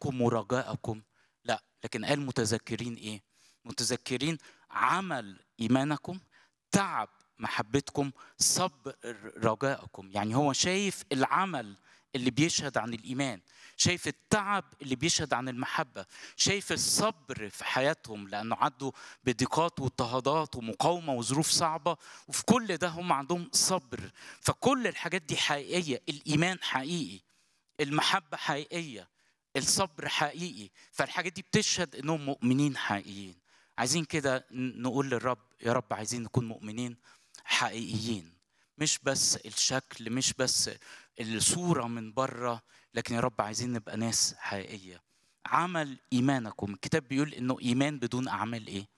محبتكم ورجاءكم لا لكن قال متذكرين ايه متذكرين عمل ايمانكم تعب محبتكم صبر رجاءكم يعني هو شايف العمل اللي بيشهد عن الايمان شايف التعب اللي بيشهد عن المحبه شايف الصبر في حياتهم لانه عدوا بضيقات واضطهادات ومقاومه وظروف صعبه وفي كل ده هم عندهم صبر فكل الحاجات دي حقيقيه الايمان حقيقي المحبه حقيقيه الصبر حقيقي فالحاجات دي بتشهد انهم مؤمنين حقيقيين عايزين كده نقول للرب يا رب عايزين نكون مؤمنين حقيقيين مش بس الشكل مش بس الصوره من بره لكن يا رب عايزين نبقى ناس حقيقيه عمل ايمانكم الكتاب بيقول انه ايمان بدون اعمال ايه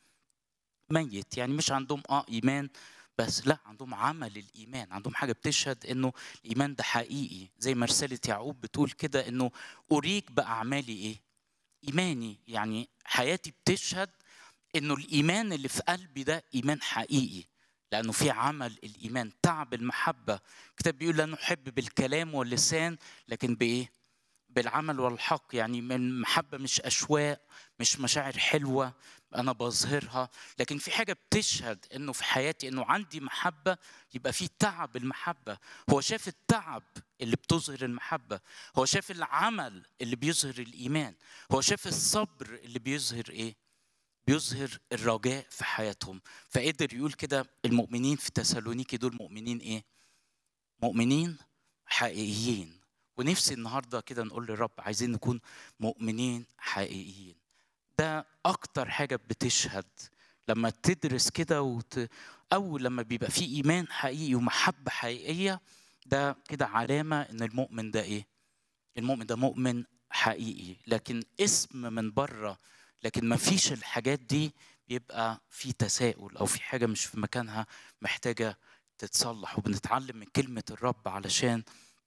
ميت يعني مش عندهم اه ايمان بس لا عندهم عمل الايمان عندهم حاجه بتشهد انه الايمان ده حقيقي زي ما رساله يعقوب بتقول كده انه اريك باعمالي ايه ايماني يعني حياتي بتشهد انه الايمان اللي في قلبي ده ايمان حقيقي لانه في عمل الايمان تعب المحبه الكتاب بيقول لا نحب بالكلام واللسان لكن بايه بالعمل والحق يعني من المحبه مش اشواق مش مشاعر حلوه انا بظهرها لكن في حاجه بتشهد انه في حياتي انه عندي محبه يبقى في تعب المحبه هو شاف التعب اللي بتظهر المحبه هو شاف العمل اللي بيظهر الايمان هو شاف الصبر اللي بيظهر ايه بيظهر الرجاء في حياتهم فقدر يقول كده المؤمنين في تسالونيكي دول مؤمنين ايه مؤمنين حقيقيين ونفسي النهارده كده نقول للرب عايزين نكون مؤمنين حقيقيين ده اكتر حاجه بتشهد لما تدرس كده وت... او لما بيبقى في ايمان حقيقي ومحبه حقيقيه ده كده علامه ان المؤمن ده ايه المؤمن ده مؤمن حقيقي لكن اسم من بره لكن ما فيش الحاجات دي بيبقى في تساؤل او في حاجه مش في مكانها محتاجه تتصلح وبنتعلم من كلمه الرب علشان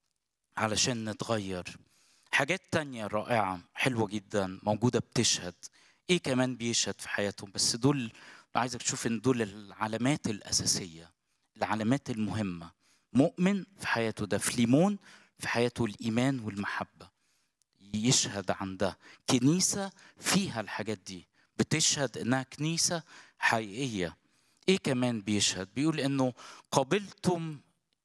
علشان نتغير حاجات تانية رائعة حلوة جدا موجودة بتشهد ايه كمان بيشهد في حياتهم بس دول عايزك تشوف ان دول العلامات الأساسية العلامات المهمة مؤمن في حياته ده فليمون في حياته الإيمان والمحبة يشهد عن ده كنيسة فيها الحاجات دي بتشهد انها كنيسة حقيقية ايه كمان بيشهد بيقول انه قبلتم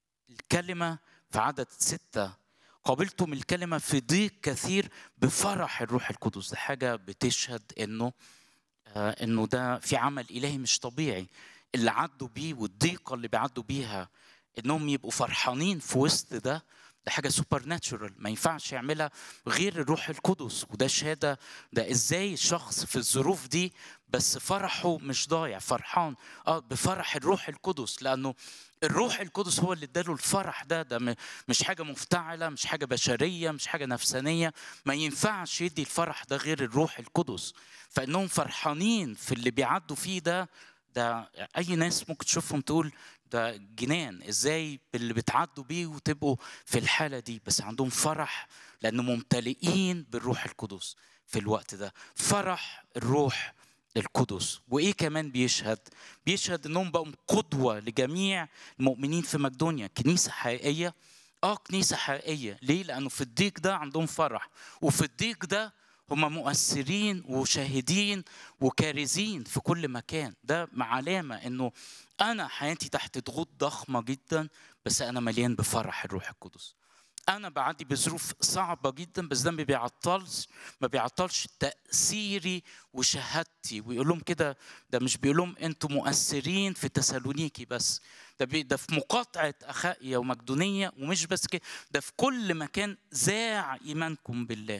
الكلمة في عدد ستة قابلتم الكلمة في ضيق كثير بفرح الروح القدس ده حاجة بتشهد انه آه انه ده في عمل الهي مش طبيعي اللي عدوا بيه والضيقة اللي بيعدوا بيها انهم يبقوا فرحانين في وسط ده ده حاجة سوبر ناتشورال ما ينفعش يعملها غير الروح القدس وده شهادة ده ازاي شخص في الظروف دي بس فرحه مش ضايع فرحان اه بفرح الروح القدس لانه الروح القدس هو اللي اداله الفرح ده ده مش حاجه مفتعله مش حاجه بشريه مش حاجه نفسانيه ما ينفعش يدي الفرح ده غير الروح القدس فانهم فرحانين في اللي بيعدوا فيه ده ده اي ناس ممكن تشوفهم تقول ده جنان ازاي اللي بتعدوا بيه وتبقوا في الحاله دي بس عندهم فرح لانه ممتلئين بالروح القدس في الوقت ده فرح الروح القدس وايه كمان بيشهد بيشهد انهم بقوا قدوه لجميع المؤمنين في مقدونيا كنيسه حقيقيه اه كنيسه حقيقيه ليه لانه في الضيق ده عندهم فرح وفي الضيق ده هم مؤثرين وشاهدين وكارزين في كل مكان ده علامه انه انا حياتي تحت ضغوط ضخمه جدا بس انا مليان بفرح الروح القدس انا بعدي بظروف صعبه جدا بس ده ما بيعطلش ما بيعطلش تاثيري وشهادتي ويقول لهم كده ده مش بيقول لهم انتوا مؤثرين في تسالونيكي بس ده بي ده في مقاطعه اخائيا ومقدونيه ومش بس كده ده في كل مكان ذاع ايمانكم بالله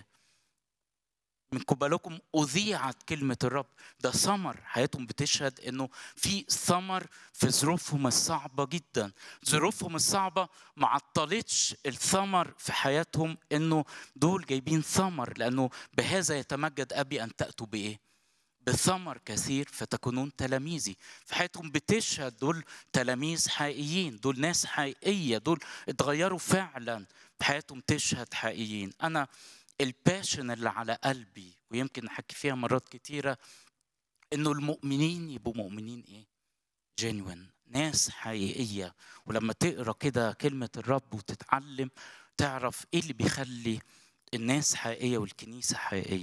من قبلكم أذيعت كلمة الرب ده ثمر حياتهم بتشهد إنه في ثمر في ظروفهم الصعبة جدا ظروفهم الصعبة ما عطلتش الثمر في حياتهم إنه دول جايبين ثمر لأنه بهذا يتمجد أبي أن تأتوا بإيه؟ بثمر كثير فتكونون تلاميذي في حياتهم بتشهد دول تلاميذ حقيقيين دول ناس حقيقية دول اتغيروا فعلا في حياتهم تشهد حقيقيين أنا الباشن اللي على قلبي ويمكن نحكي فيها مرات كتيرة انه المؤمنين يبقوا مؤمنين ايه جينوين ناس حقيقية ولما تقرا كده كلمة الرب وتتعلم تعرف ايه اللي بيخلي الناس حقيقيه والكنيسه حقيقيه